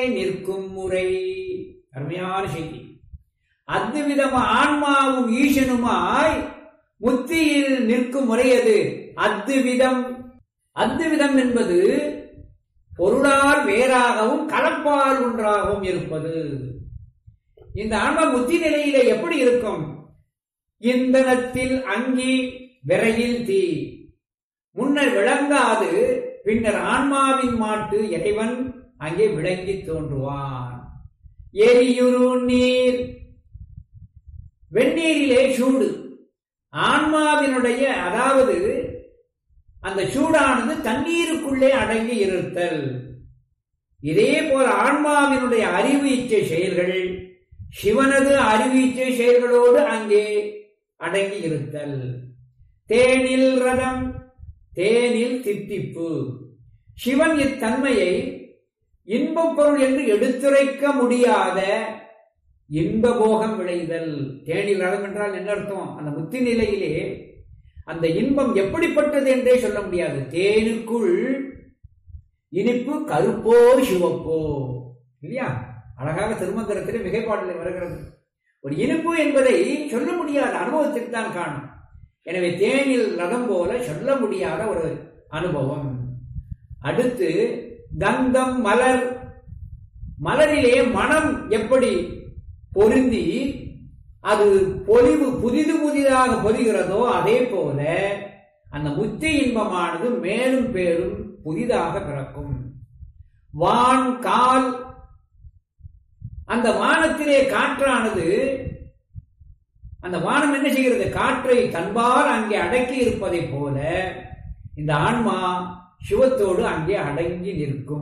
நிற்கும் முறை அருமையான செய்தி அத்விதம் ஆன்மாவும் ஈசனுமாய் முத்தியில் நிற்கும் முறையது அத்விதம் அத்விதம் என்பது பொருளால் வேறாகவும் கலப்பால் ஒன்றாகவும் இருப்பது இந்த ஆன்மா முத்தி நிலையில எப்படி இருக்கும் இந்தனத்தில் அங்கி விரையில் தீ முன்னர் விளங்காது பின்னர் ஆன்மாவின் மாட்டு இறைவன் அங்கே விளங்கி தோன்றுவான் எரியுரு நீர் வெந்நீரிலே சூடு ஆன்மாவினுடைய அதாவது அந்த சூடானது தண்ணீருக்குள்ளே அடங்கி இருத்தல் இதே போல ஆன்மாவினுடைய அறிவு இச்சை செயல்கள் சிவனது அறிவு இச்சை செயல்களோடு அங்கே அடங்கி இருத்தல் தேனில் ரதம் தேனில் தித்திப்பு சிவன் இத்தன்மையை இன்பப் பொருள் என்று எடுத்துரைக்க முடியாத இன்ப போகம் விளைதல் தேனில் ரதம் என்றால் என்ன அர்த்தம் அந்த முத்தி நிலையிலே அந்த இன்பம் எப்படிப்பட்டது என்றே சொல்ல முடியாது தேனுக்குள் இனிப்பு கருப்போ சிவப்போ இல்லையா அழகாக திருமந்திரத்திலே மிகைப்பாட்டில் வருகிறது ஒரு இனிப்பு என்பதை சொல்ல முடியாத அனுபவத்திற்கு தான் காணும் எனவே தேனில் ரதம் போல சொல்ல முடியாத ஒரு அனுபவம் அடுத்து கந்தம் மலர் மலரிலே மனம் எப்படி பொருந்தி அது பொலிவு புதிது புதிதாக பொதிகிறதோ அதே போல அந்த முத்தி இன்பமானது மேலும் பேரும் புதிதாக பிறக்கும் வான் கால் அந்த வானத்திலே காற்றானது அந்த வானம் என்ன செய்கிறது காற்றை தன்பால் அங்கே அடக்கி இருப்பதை போல இந்த ஆன்மா சிவத்தோடு அங்கே அடங்கி நிற்கும்